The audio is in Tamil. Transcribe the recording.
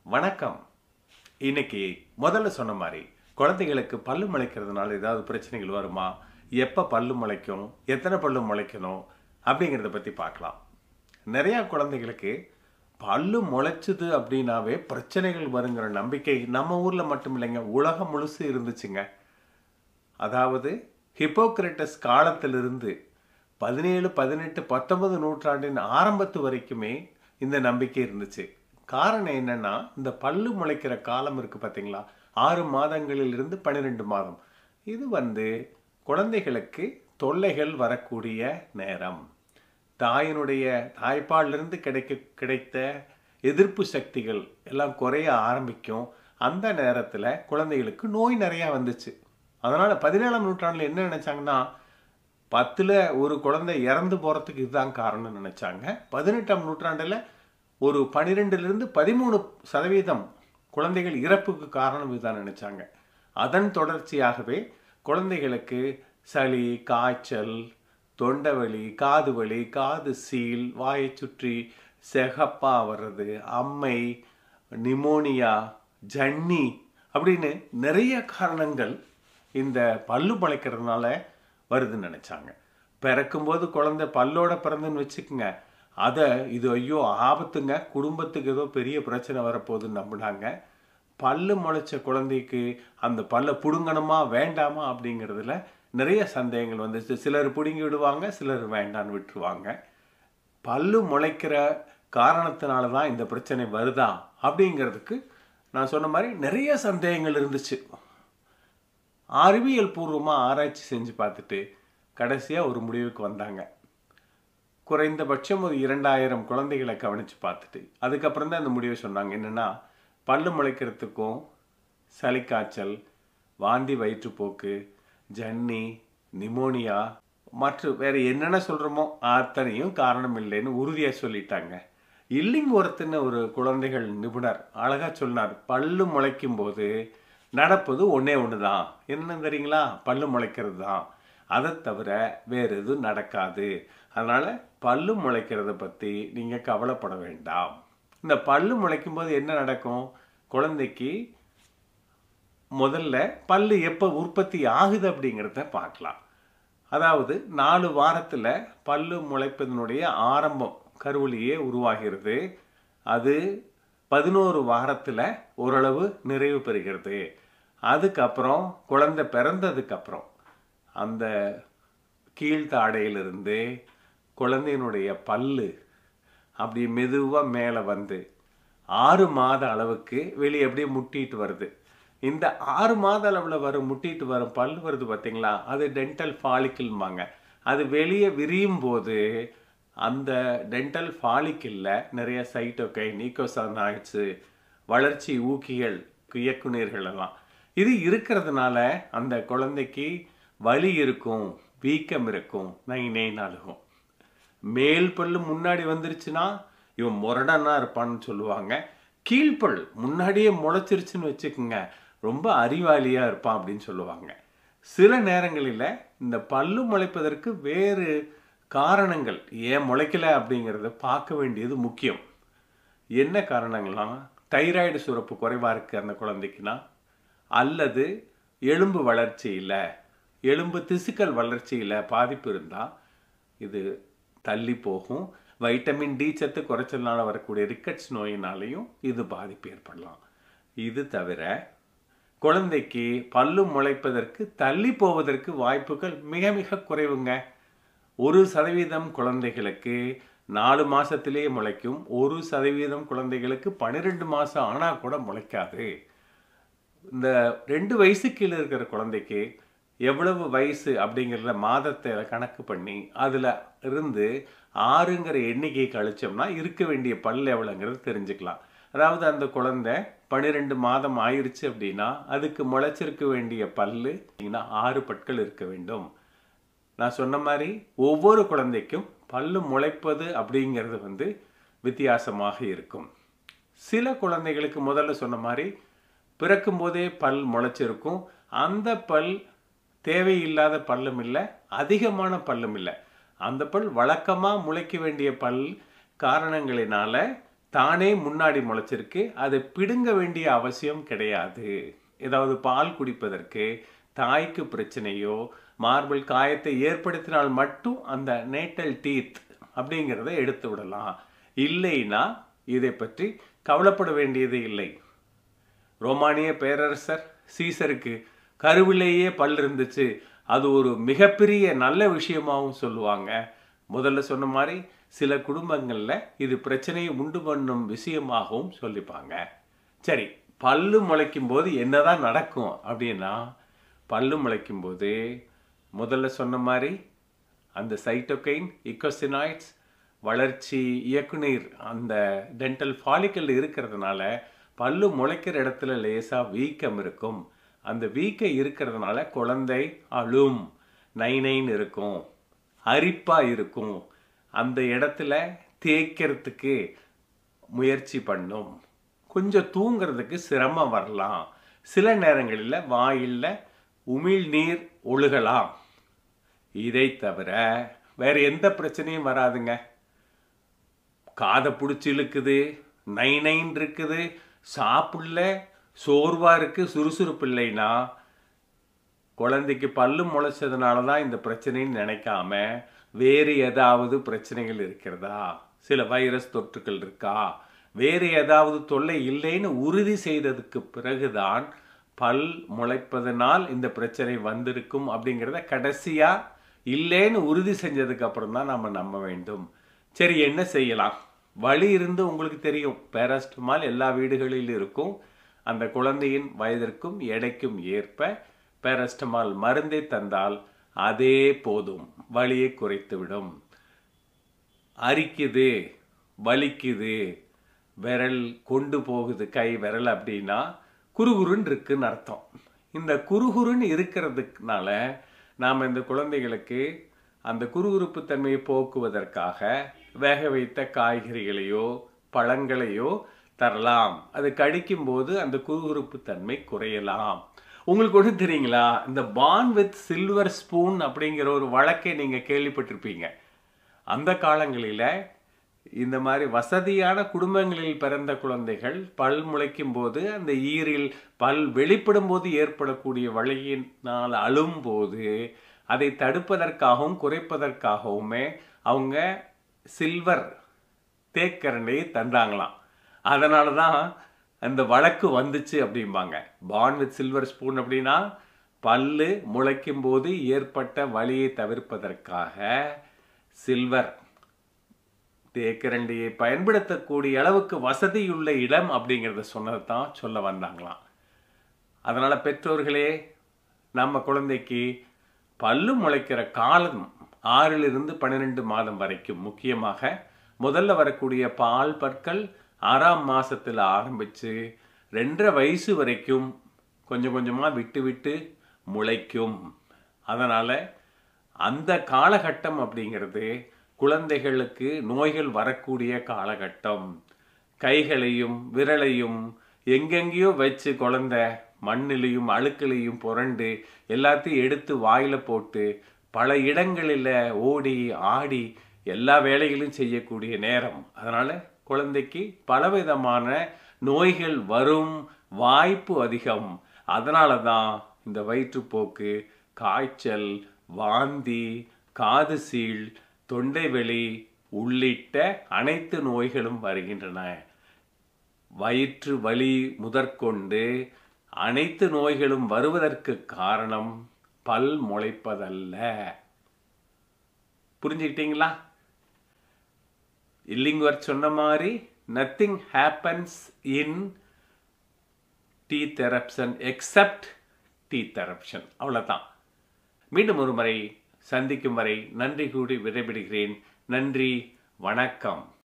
வணக்கம் இன்னைக்கு முதல்ல சொன்ன மாதிரி குழந்தைகளுக்கு பல்லு முளைக்கிறதுனால ஏதாவது பிரச்சனைகள் வருமா எப்போ பல்லு முளைக்கும் எத்தனை பல்லு முளைக்கணும் அப்படிங்கிறத பற்றி பார்க்கலாம் நிறையா குழந்தைகளுக்கு பல்லு முளைச்சுது அப்படின்னாவே பிரச்சனைகள் வருங்கிற நம்பிக்கை நம்ம ஊரில் மட்டும் இல்லைங்க உலகம் முழுசு இருந்துச்சுங்க அதாவது ஹிப்போக்ரட்டஸ் காலத்திலிருந்து பதினேழு பதினெட்டு பத்தொன்பது நூற்றாண்டின் ஆரம்பத்து வரைக்குமே இந்த நம்பிக்கை இருந்துச்சு காரணம் என்னன்னா இந்த பல்லு முளைக்கிற காலம் இருக்கு பார்த்தீங்களா ஆறு மாதங்களிலிருந்து பன்னிரெண்டு மாதம் இது வந்து குழந்தைகளுக்கு தொல்லைகள் வரக்கூடிய நேரம் தாயினுடைய தாய்ப்பாலிலிருந்து கிடைக்க கிடைத்த எதிர்ப்பு சக்திகள் எல்லாம் குறைய ஆரம்பிக்கும் அந்த நேரத்தில் குழந்தைகளுக்கு நோய் நிறையா வந்துச்சு அதனால் பதினேழாம் நூற்றாண்டில் என்ன நினச்சாங்கன்னா பத்தில் ஒரு குழந்தை இறந்து போகிறதுக்கு இதுதான் காரணம்னு நினச்சாங்க பதினெட்டாம் நூற்றாண்டில் ஒரு பன்னிரெண்டுலேருந்து பதிமூணு சதவீதம் குழந்தைகள் இறப்புக்கு காரணம் இதுதான் நினச்சாங்க அதன் தொடர்ச்சியாகவே குழந்தைகளுக்கு சளி காய்ச்சல் தொண்டைவலி காது வலி காது சீல் வாயை சுற்றி செகப்பா வர்றது அம்மை நிமோனியா ஜன்னி அப்படின்னு நிறைய காரணங்கள் இந்த பல்லு முளைக்கிறதுனால வருதுன்னு நினச்சாங்க பிறக்கும்போது குழந்தை பல்லோட பிறந்துன்னு வச்சுக்கோங்க அதை இது ஐயோ ஆபத்துங்க குடும்பத்துக்கு ஏதோ பெரிய பிரச்சனை வரப்போகுதுன்னு நம்பினாங்க பல்லு முளைச்ச குழந்தைக்கு அந்த பல்லை பிடுங்கணுமா வேண்டாமா அப்படிங்கிறதுல நிறைய சந்தேகங்கள் வந்துச்சு சிலர் பிடுங்கி விடுவாங்க சிலர் வேண்டான்னு விட்டுருவாங்க பல்லு முளைக்கிற காரணத்தினால தான் இந்த பிரச்சனை வருதா அப்படிங்கிறதுக்கு நான் சொன்ன மாதிரி நிறைய சந்தேகங்கள் இருந்துச்சு அறிவியல் பூர்வமாக ஆராய்ச்சி செஞ்சு பார்த்துட்டு கடைசியாக ஒரு முடிவுக்கு வந்தாங்க குறைந்தபட்சம் ஒரு இரண்டாயிரம் குழந்தைகளை கவனித்து பார்த்துட்டு அதுக்கப்புறம் தான் இந்த முடிவை சொன்னாங்க என்னென்னா பல்லு முளைக்கிறதுக்கும் சளி காய்ச்சல் வாந்தி வயிற்றுப்போக்கு ஜன்னி நிமோனியா மற்ற வேற என்னென்ன சொல்கிறோமோ அத்தனையும் காரணம் இல்லைன்னு உறுதியாக சொல்லிட்டாங்க இல்லிங் ஒருத்தன ஒரு குழந்தைகள் நிபுணர் அழகாக சொன்னார் பல்லு முளைக்கும் போது நடப்பது ஒன்றே ஒன்று தான் என்ன தெரியுங்களா பல்லு முளைக்கிறது தான் அதை தவிர வேறு எதுவும் நடக்காது அதனால் பல்லு முளைக்கிறத பற்றி நீங்கள் கவலைப்பட வேண்டாம் இந்த பல்லு முளைக்கும் போது என்ன நடக்கும் குழந்தைக்கு முதல்ல பல்லு எப்போ உற்பத்தி ஆகுது அப்படிங்கிறத பார்க்கலாம் அதாவது நாலு வாரத்தில் பல்லு முளைப்பதனுடைய ஆரம்பம் கருவிலேயே உருவாகிறது அது பதினோரு வாரத்தில் ஓரளவு நிறைவு பெறுகிறது அதுக்கப்புறம் குழந்தை பிறந்ததுக்கப்புறம் அந்த கீழ்த்தாடையிலிருந்து குழந்தையினுடைய பல்லு அப்படி மெதுவாக மேலே வந்து ஆறு மாத அளவுக்கு வெளியே அப்படியே முட்டிட்டு வருது இந்த ஆறு மாத அளவில் வரும் முட்டிட்டு வரும் பல் வருது பார்த்தீங்களா அது டென்டல் ஃபாலிக்கிள்பாங்க அது வெளியே விரியும் போது அந்த டென்டல் ஃபாலிக்கிளில் நிறைய சைட்டோகை நீக்கோசானாய்ட்ஸு வளர்ச்சி ஊக்கிகள் இயக்குநீர்கள் எல்லாம் இது இருக்கிறதுனால அந்த குழந்தைக்கு வலி இருக்கும் வீக்கம் இருக்கும் நை நை நழுகும் மேல் பல்லு முன்னாடி வந்துருச்சுன்னா இவன் முரடனா இருப்பான்னு சொல்லுவாங்க கீழ்ப்பல் முன்னாடியே முளைச்சிருச்சுன்னு வச்சுக்கோங்க ரொம்ப அறிவாளியாக இருப்பான் அப்படின்னு சொல்லுவாங்க சில நேரங்களில் இந்த பல்லு முளைப்பதற்கு வேறு காரணங்கள் ஏன் முளைக்கல அப்படிங்கிறத பார்க்க வேண்டியது முக்கியம் என்ன காரணங்கள்லாம் தைராய்டு சுரப்பு குறைவாக இருக்குது அந்த குழந்தைக்குன்னா அல்லது எலும்பு வளர்ச்சி இல்லை எலும்பு திசுக்கள் வளர்ச்சியில் பாதிப்பு இருந்தால் இது தள்ளி போகும் வைட்டமின் டி சத்து குறைச்சல்னால வரக்கூடிய ரிக்கட்ஸ் நோயினாலையும் இது பாதிப்பு ஏற்படலாம் இது தவிர குழந்தைக்கு பல்லு முளைப்பதற்கு தள்ளி போவதற்கு வாய்ப்புகள் மிக மிக குறைவுங்க ஒரு சதவீதம் குழந்தைகளுக்கு நாலு மாசத்திலேயே முளைக்கும் ஒரு சதவீதம் குழந்தைகளுக்கு பன்னிரெண்டு மாதம் ஆனால் கூட முளைக்காது இந்த ரெண்டு வயசு கீழே இருக்கிற குழந்தைக்கு எவ்வளவு வயசு அப்படிங்கிறத மாதத்தை கணக்கு பண்ணி அதில் இருந்து ஆறுங்கிற எண்ணிக்கை கழிச்சோம்னா இருக்க வேண்டிய பல் எவ்வளோங்கிறது தெரிஞ்சுக்கலாம் அதாவது அந்த குழந்தை பன்னிரெண்டு மாதம் ஆயிடுச்சு அப்படின்னா அதுக்கு முளைச்சிருக்க வேண்டிய பல்லு ஆறு பற்கள் இருக்க வேண்டும் நான் சொன்ன மாதிரி ஒவ்வொரு குழந்தைக்கும் பல்லு முளைப்பது அப்படிங்கிறது வந்து வித்தியாசமாக இருக்கும் சில குழந்தைகளுக்கு முதல்ல சொன்ன மாதிரி பிறக்கும் போதே பல் முளைச்சிருக்கும் அந்த பல் தேவையில்லாத பல்லும் இல்லை அதிகமான பல்லும் இல்லை அந்த பல் வழக்கமாக முளைக்க வேண்டிய பல் காரணங்களினால தானே முன்னாடி முளைச்சிருக்கு அதை பிடுங்க வேண்டிய அவசியம் கிடையாது ஏதாவது பால் குடிப்பதற்கு தாய்க்கு பிரச்சனையோ மார்பிள் காயத்தை ஏற்படுத்தினால் மட்டும் அந்த நேட்டல் டீத் அப்படிங்கிறத எடுத்து விடலாம் இல்லைன்னா இதை பற்றி கவலைப்பட வேண்டியது இல்லை ரோமானிய பேரரசர் சீசருக்கு கருவிலேயே பல் இருந்துச்சு அது ஒரு மிகப்பெரிய நல்ல விஷயமாகவும் சொல்லுவாங்க முதல்ல சொன்ன மாதிரி சில குடும்பங்களில் இது பிரச்சனையை உண்டு பண்ணும் விஷயமாகவும் சொல்லிப்பாங்க சரி பல்லு முளைக்கும் போது என்னதான் நடக்கும் அப்படின்னா பல்லு முளைக்கும் போது முதல்ல சொன்ன மாதிரி அந்த சைட்டோகைன் இக்கோசினாய்ட்ஸ் வளர்ச்சி இயக்குநீர் அந்த டென்டல் ஃபாலிக்கல் இருக்கிறதுனால பல்லு முளைக்கிற இடத்துல லேசாக வீக்கம் இருக்கும் அந்த வீக்கம் இருக்கிறதுனால குழந்தை அழும் நை நைன்னு இருக்கும் அரிப்பாக இருக்கும் அந்த இடத்துல தேய்க்கிறதுக்கு முயற்சி பண்ணும் கொஞ்சம் தூங்குறதுக்கு சிரமம் வரலாம் சில நேரங்களில் வாயில் உமிழ் நீர் ஒழுகலாம் இதை தவிர வேற எந்த பிரச்சனையும் வராதுங்க காதை பிடிச்சி இழுக்குது நை நைன் இருக்குது சாப்பிடல சோர்வா இருக்கு சுறுசுறுப்பு இல்லைன்னா குழந்தைக்கு பல்லு முளைச்சதுனால தான் இந்த பிரச்சனைன்னு நினைக்காம வேறு ஏதாவது பிரச்சனைகள் இருக்கிறதா சில வைரஸ் தொற்றுகள் இருக்கா வேறு ஏதாவது தொல்லை இல்லைன்னு உறுதி செய்ததுக்கு பிறகுதான் பல் முளைப்பதனால் இந்த பிரச்சனை வந்திருக்கும் அப்படிங்கிறத கடைசியா இல்லைன்னு உறுதி செஞ்சதுக்கு அப்புறம் தான் நம்ம நம்ப வேண்டும் சரி என்ன செய்யலாம் வழி இருந்து உங்களுக்கு தெரியும் பேராஸ்டமால் எல்லா வீடுகளிலும் இருக்கும் அந்த குழந்தையின் வயதிற்கும் எடைக்கும் ஏற்ப பேராஸ்டமால் மருந்தை தந்தால் அதே போதும் வலியை குறைத்துவிடும் அரிக்குது வலிக்குது விரல் கொண்டு போகுது கை விரல் அப்படின்னா குறுகுறுன்னு இருக்குன்னு அர்த்தம் இந்த குறுகுறுன்னு இருக்கிறதுனால நாம் இந்த குழந்தைகளுக்கு அந்த குறுகுறுப்பு தன்மையை போக்குவதற்காக வேக வைத்த காய்கறிகளையோ பழங்களையோ தரலாம் அது கடிக்கும்போது அந்த குறுகுறுப்பு தன்மை குறையலாம் உங்களுக்கு ஒன்று தெரியுங்களா இந்த பான் வித் சில்வர் ஸ்பூன் அப்படிங்கிற ஒரு வழக்கை நீங்கள் கேள்விப்பட்டிருப்பீங்க அந்த காலங்களில் இந்த மாதிரி வசதியான குடும்பங்களில் பிறந்த குழந்தைகள் பல் முளைக்கும் போது அந்த ஈரில் பல் வெளிப்படும் போது ஏற்படக்கூடிய வழியினால் அழும்போது அதை தடுப்பதற்காகவும் குறைப்பதற்காகவுமே அவங்க சில்வர் தேக்கரண்டையை தந்தாங்களாம் அதனால தான் அந்த வழக்கு வந்துச்சு அப்படிம்பாங்க பான் வித் சில்வர் ஸ்பூன் அப்படின்னா பல்லு முளைக்கும் போது ஏற்பட்ட வலியை தவிர்ப்பதற்காக சில்வர் தேக்கரண்டியை பயன்படுத்தக்கூடிய அளவுக்கு வசதியுள்ள இடம் அப்படிங்கிறத சொன்னதை தான் சொல்ல வந்தாங்களாம் அதனால பெற்றோர்களே நம்ம குழந்தைக்கு பல்லு முளைக்கிற காலம் ஆறிலிருந்து பன்னிரெண்டு மாதம் வரைக்கும் முக்கியமாக முதல்ல வரக்கூடிய பால் பற்கள் ஆறாம் மாசத்துல ஆரம்பிச்சு ரெண்டரை வயசு வரைக்கும் கொஞ்சம் கொஞ்சமா விட்டு விட்டு முளைக்கும் அதனால அந்த காலகட்டம் அப்படிங்கிறது குழந்தைகளுக்கு நோய்கள் வரக்கூடிய காலகட்டம் கைகளையும் விரலையும் எங்கெங்கேயோ வச்சு குழந்தை மண்ணிலையும் அழுக்கிலையும் புரண்டு எல்லாத்தையும் எடுத்து வாயில போட்டு பல இடங்களில் ஓடி ஆடி எல்லா வேலைகளையும் செய்யக்கூடிய நேரம் அதனால குழந்தைக்கு பலவிதமான நோய்கள் வரும் வாய்ப்பு அதிகம் அதனால தான் இந்த வயிற்றுப்போக்கு காய்ச்சல் வாந்தி காது சீழ் தொண்டைவெளி உள்ளிட்ட அனைத்து நோய்களும் வருகின்றன வயிற்று வலி முதற்கொண்டு அனைத்து நோய்களும் வருவதற்கு காரணம் பல் முளைப்பதல்ல புரிஞ்சுக்கிட்டீங்களா இல்லிங்குவர் சொன்ன மாதிரி nothing happens in teeth eruption except teeth eruption அவ்வளோதான் மீண்டும் ஒரு முறை சந்திக்கும் வரை நன்றி கூடி விடைபெறுகிறேன் நன்றி வணக்கம்